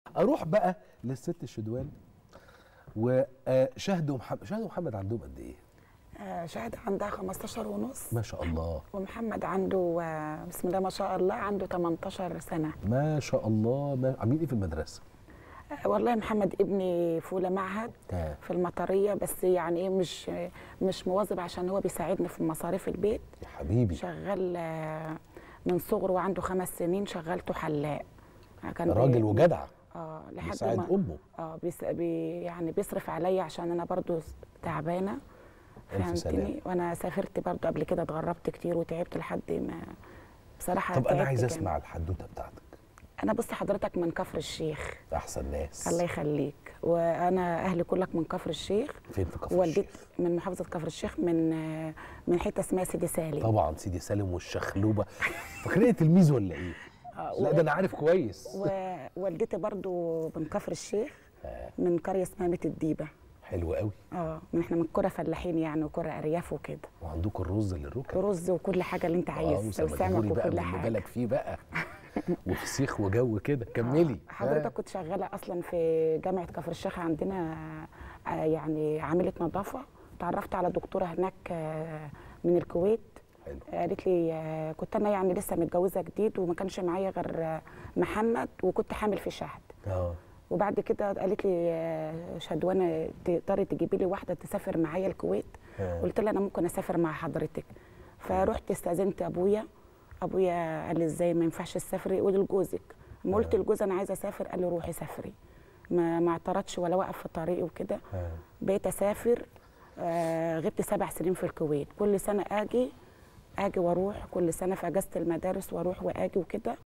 اروح بقى للست الشدوان وشهد ومحمد شهد ومحمد عندهم قد ايه آه، شهد عندها 15 ونص ما شاء الله ومحمد عنده آه، بسم الله ما شاء الله عنده 18 سنة ما شاء الله ما عاملين ايه في المدرسه آه، والله محمد ابني في اولى معهد آه. في المطرية بس يعني ايه مش مش مواظب عشان هو بيساعدني في مصاريف البيت يا حبيبي شغال آه، من صغره وعنده خمس سنين شغلته حلاق كان راجل بي- وجدع اه لحد بيساعد ما امه اه بيس بي يعني بيصرف عليا عشان انا برضو تعبانه ألف سلامة. فهمتني وانا سافرت برضو قبل كده اتغربت كتير وتعبت لحد ما بصراحه طب انا تعبت عايز جامد. اسمع الحدوته بتاعتك انا بص حضرتك من كفر الشيخ احسن ناس الله يخليك وانا اهلي كلك من كفر الشيخ فين في كفر والدتي الشيخ من محافظه كفر الشيخ من آه، من حته اسمها سيدي سالم طبعا سيدي سالم والشخلوبه فاكرين تلميذ ولا ايه آه، لا و- ده انا عارف كويس ووالدتي برضو من كفر الشيخ من قريه اسمها ميت الديبه حلو قوي اه من احنا من قرى فلاحين يعني وقرى ارياف وكده وعندكم الرز للركب رز وكل حاجه اللي انت عايز وسمك وسمك بقى وكل اللي حاجه بالك فيه بقى وفسيخ وجو كده كملي آه، حضرتك كنت شغاله اصلا في جامعه كفر الشيخ عندنا آه، يعني عامله نظافه تعرفت على دكتوره هناك آه، من الكويت حلو قالت لي آه، كنت انا يعني لسه متجوزه جديد وما كانش معايا غير آه، محمد وكنت حامل في شهد اه وبعد كده قالت لي آه، شدوانه تقدري تجيبي لي واحده تسافر معايا الكويت آه. قلت لها انا ممكن اسافر مع حضرتك فرحت استاذنت ابويا ابويا قال لي ازاي ما ينفعش تسافري قولي لجوزك اما قلت لجوزي انا عايزه اسافر قال لي روحي سافري ما ما اعترضش ولا وقف في طريقي وكده آه. بقيت اسافر آه غبت سبع سنين في الكويت كل سنه اجي اجي واروح كل سنه في اجازه المدارس واروح واجي وكده